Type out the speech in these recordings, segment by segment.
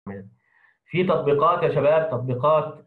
في تطبيقات يا شباب تطبيقات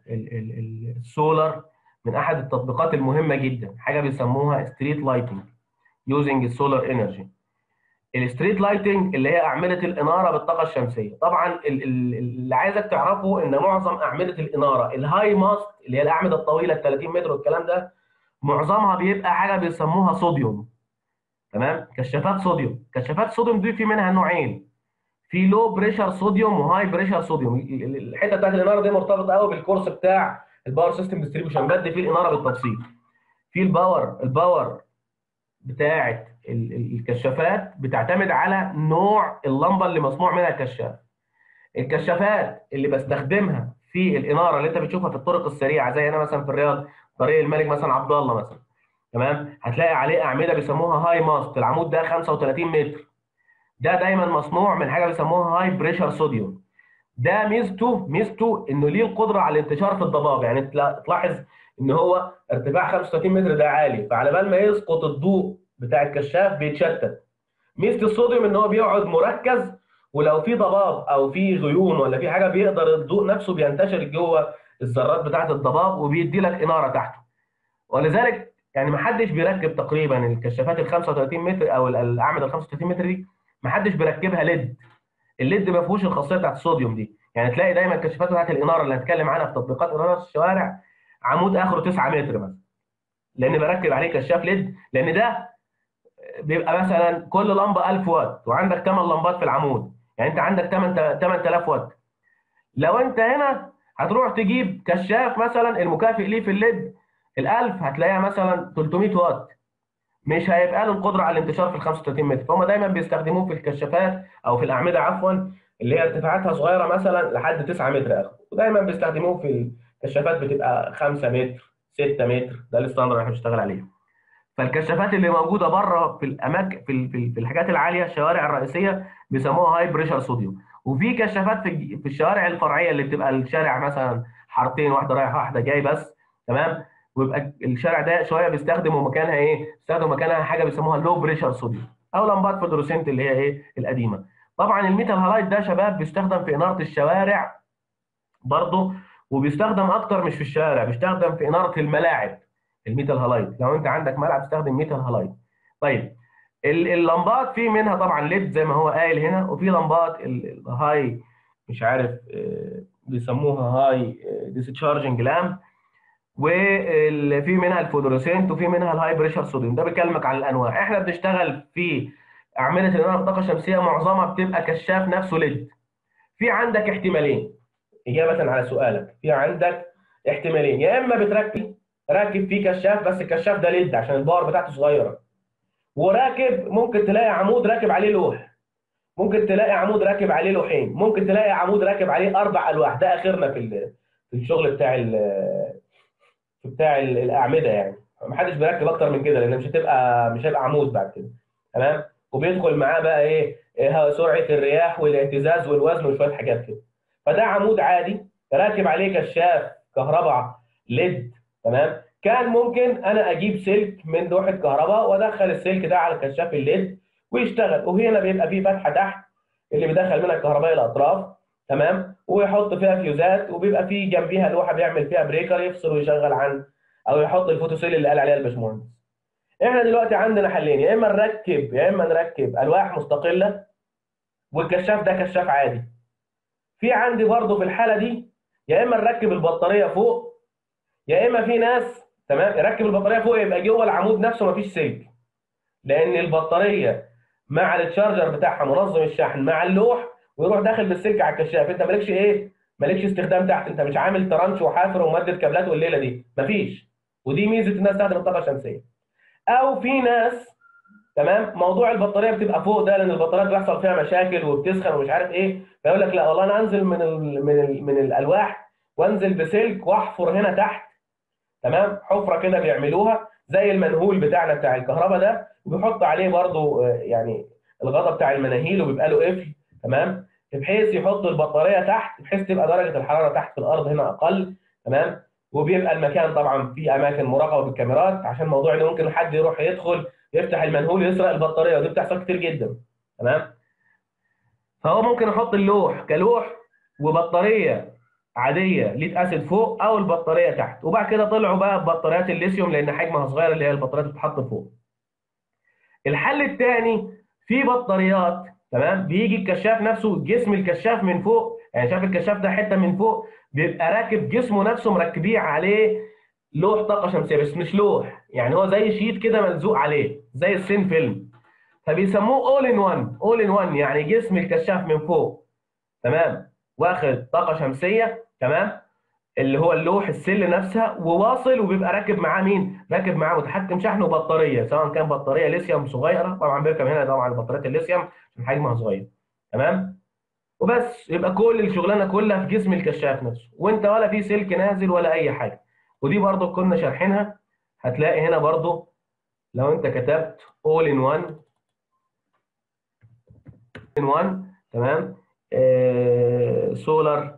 السولار من احد التطبيقات المهمه جدا حاجه بيسموها ستريت لايتنج يوزنج السولار انرجي الستريت لايتنج اللي هي اعمده الاناره بالطاقه الشمسيه طبعا اللي عايزك تعرفه ان معظم اعمده الاناره الهاي ماست اللي هي الاعمده الطويله ال 30 متر والكلام ده معظمها بيبقى حاجه بيسموها صوديوم تمام كشافات صوديوم كشافات صوديوم دي في منها نوعين في لو بريشر صوديوم وهاي بريشر صوديوم الحته بتاعت الاناره دي مرتبطه قوي بالكورس بتاع الباور سيستم ديستريبيوشن بدي فيه الاناره بالتفصيل في الباور الباور بتاعه الكشافات بتعتمد على نوع اللمبه اللي مصنوع منها الكشاف الكشافات اللي بستخدمها في الاناره اللي انت بتشوفها في الطرق السريعه زي انا مثلا في الرياض طريق الملك مثلا عبد الله مثلا تمام هتلاقي عليه اعمده بيسموها هاي ماست العمود ده 35 متر ده دايما مصنوع من حاجه بيسموها هاي بريشر صوديوم ده ميزته ميزته انه ليه القدره على الانتشار في الضباب يعني تلاحظ ان هو ارتفاع 35 متر ده عالي فعلى بال ما يسقط الضوء بتاع الكشاف بيتشتت ميزه الصوديوم ان هو بيقعد مركز ولو في ضباب او في غيوم ولا في حاجه بيقدر الضوء نفسه بينتشر جوه الذرات بتاعه الضباب وبيدي لك اناره تحته ولذلك يعني ما حدش بيركب تقريبا الكشافات ال 35 متر او الاعمده ال 35 متر دي ما حدش بيركبها ليد الليد ما فيهوش الخاصيه بتاعت الصوديوم دي يعني تلاقي دايما الكشافات بتاعت الاناره اللي هنتكلم عنها في تطبيقات اناره الشوارع عمود اخره 9 متر مثلا لان بركب عليه كشاف ليد لان ده بيبقى مثلا كل لمبه 1000 واط وعندك 8 لمبات في العمود يعني انت عندك 8 8000 واط لو انت هنا هتروح تجيب كشاف مثلا المكافئ ليه في الليد ال1000 هتلاقيها مثلا 300 واط مش هيبقى له القدره على الانتشار في ال 35 متر فهم دايما بيستخدموه في الكشافات او في الاعمده عفوا اللي هي ارتفاعاتها صغيره مثلا لحد 9 متر اخر ودايما بيستخدموه في الكشافات بتبقى 5 متر 6 متر ده الستاندرد اللي احنا بنشتغل عليه فالكشافات اللي موجوده بره في الاماكن في في الحاجات العاليه الشوارع الرئيسيه بيسموها هاي بريشر صوديوم وفي كشافات في في الشوارع الفرعيه اللي بتبقى الشارع مثلا حارتين واحده رايحه واحده جاي بس تمام ويبقى الشارع ده شويه بيستخدموا مكانها ايه؟ بيستخدموا مكانها حاجه بيسموها لو بريشر صوديوم او لمبات فلورسنت اللي هي ايه؟ القديمه. طبعا الميتال هالايت ده شباب بيستخدم في اناره الشوارع برضه وبيستخدم اكتر مش في الشارع بيستخدم في اناره الملاعب الميتال هالايت لو انت عندك ملعب استخدم ميتال هالايت. طيب اللمبات في منها طبعا ليد زي ما هو قايل هنا وفي لمبات الهاي مش عارف بيسموها هاي ديسشارجنج لامب وفي منها الفلوريسنت وفي منها الهاي بريشر صوديوم ده بيكلمك عن الانواع احنا بنشتغل في اعمده الاناره بالطاقه الشمسيه معظمها بتبقى كشاف نفسه ليد في عندك احتمالين اجابه على سؤالك في عندك احتمالين يا اما بتركب راكب فيه كشاف بس الكشاف ده ليد عشان الباور بتاعته صغيره وراكب ممكن تلاقي عمود راكب عليه لوح ممكن تلاقي عمود راكب عليه لوحين ممكن تلاقي عمود راكب عليه اربع الواح ده اخرنا في في الشغل بتاع بتاع الاعمده يعني ما حدش بيركب اكتر من كده لان مش هتبقى مش هيبقى عمود بعد كده تمام وبيدخل معاه بقى ايه, إيه سرعه الرياح والاهتزاز والوزن وشويه حاجات كده فده عمود عادي راكب عليه كشاف كهرباء ليد تمام كان ممكن انا اجيب سلك من لوحه كهرباء وادخل السلك ده على كشاف الليد ويشتغل وهنا بيبقى فيه فتحه تحت اللي بيدخل منها الكهرباء الاطراف تمام ويحط فيها فيوزات وبيبقى في جنبيها لوحه بيعمل فيها بريكر يفصل ويشغل عن او يحط الفوتوسيل اللي قال عليها الباشمهندس احنا دلوقتي عندنا حلين يا اما نركب يا اما نركب الواح مستقله والكشاف ده كشاف عادي في عندي برضه في الحاله دي يا اما نركب البطاريه فوق يا اما في ناس تمام يركب البطاريه فوق يبقى جوه العمود نفسه مفيش سلك لان البطاريه مع التشارجر بتاعها منظم الشحن مع اللوح ويروح داخل بالسلك على الكشاف انت مالكش ايه مالكش استخدام تحت انت مش عامل ترانش وحافر ومادة كابلات والليله دي مفيش ودي ميزه الناس تستخدم الطاقه الشمسيه او في ناس تمام موضوع البطاريه بتبقى فوق ده لان البطاريات بيحصل فيها مشاكل وبتسخن ومش عارف ايه فيقول لك لا والله انا انزل من ال من ال من الالواح وانزل بسلك واحفر هنا تحت تمام حفره كده بيعملوها زي المنهول بتاعنا بتاع الكهرباء ده وبيحط عليه برضو يعني الغطا بتاع المناهيل وبيبقى له قفل تمام بحيث يحط البطاريه تحت بحيث تبقى درجه الحراره تحت في الارض هنا اقل تمام وبيبقى المكان طبعا في اماكن مراقبه بالكاميرات عشان موضوع ان ممكن حد يروح يدخل يفتح المنهول يسرق البطاريه ودي بتحصل كتير جدا تمام فهو ممكن يحط اللوح كلوح وبطاريه عاديه ليد اسيد فوق او البطاريه تحت وبعد كده طلعوا بقى ببطاريات الليثيوم لان حجمها صغير اللي هي البطاريات اللي بتتحط فوق الحل الثاني في بطاريات تمام بيجي الكشاف نفسه جسم الكشاف من فوق يعني شايف الكشاف ده حته من فوق بيبقى راكب جسمه نفسه مركبيه عليه لوح طاقه شمسيه بس مش لوح يعني هو زي شيت كده ملزوق عليه زي السين فيلم فبيسموه اول ان وان اول ان وان يعني جسم الكشاف من فوق تمام واخد طاقه شمسيه تمام اللي هو اللوح السل نفسها وواصل وبيبقى راكب معاه مين؟ راكب معاه متحكم شحن وبطاريه سواء كان بطاريه ليثيوم صغيره طبعا بيركب هنا طبعا بطاريات الليثيوم عشان حجمها صغير تمام؟ وبس يبقى كل الشغلانه كلها في جسم الكشاف نفسه وانت ولا في سلك نازل ولا اي حاجه ودي برضو كنا شارحينها هتلاقي هنا برضو لو انت كتبت all in one in one تمام سولار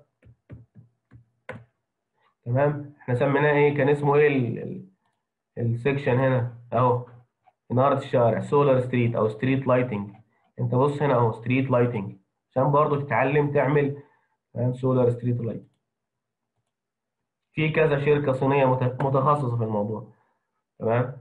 تمام احنا سميناه ايه كان اسمه ايه السكشن هنا اهو اناره الشارع سولار ستريت او ستريت لايتنج انت بص هنا اهو ستريت لايتنج عشان برضو تتعلم تعمل فاهم سولار ستريت لايت في كذا شركه صينيه متخصصه في الموضوع تمام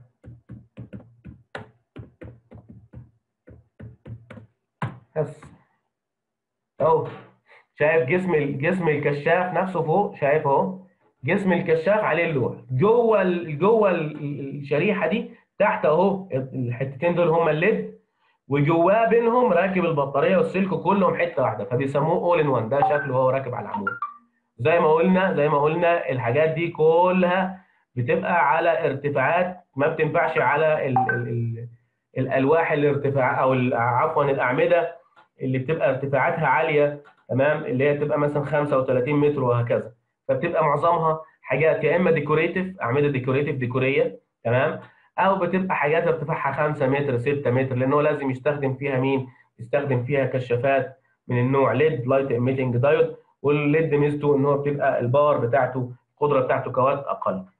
بس اهو شايف جسم جسم الكشاف نفسه فوق شايف اهو جسم الكشاف عليه اللوح جوه ال... جوه الشريحه دي تحت اهو الحتتين دول هما الليد وجواه بينهم راكب البطاريه والسلك كلهم حته واحده فبيسموه اول ان وان ده شكله هو راكب على العمود زي ما قلنا زي ما قلنا الحاجات دي كلها بتبقى على ارتفاعات ما بتنفعش على ال ال ال الالواح الارتفاع او عفوا الاعمده اللي بتبقى ارتفاعاتها عاليه تمام اللي هي تبقى مثلا 35 متر وهكذا فبتبقى معظمها حاجات يا اما ديكوريتيف اعمده ديكوريتيف ديكوريه تمام او بتبقى حاجات ارتفاعها 5 متر 6 متر لان هو لازم يستخدم فيها مين؟ يستخدم فيها كشافات من النوع ليد لايت ايميتنج دايود والليد ميزته ان هو بتبقى الباور بتاعته القدره بتاعته كوات اقل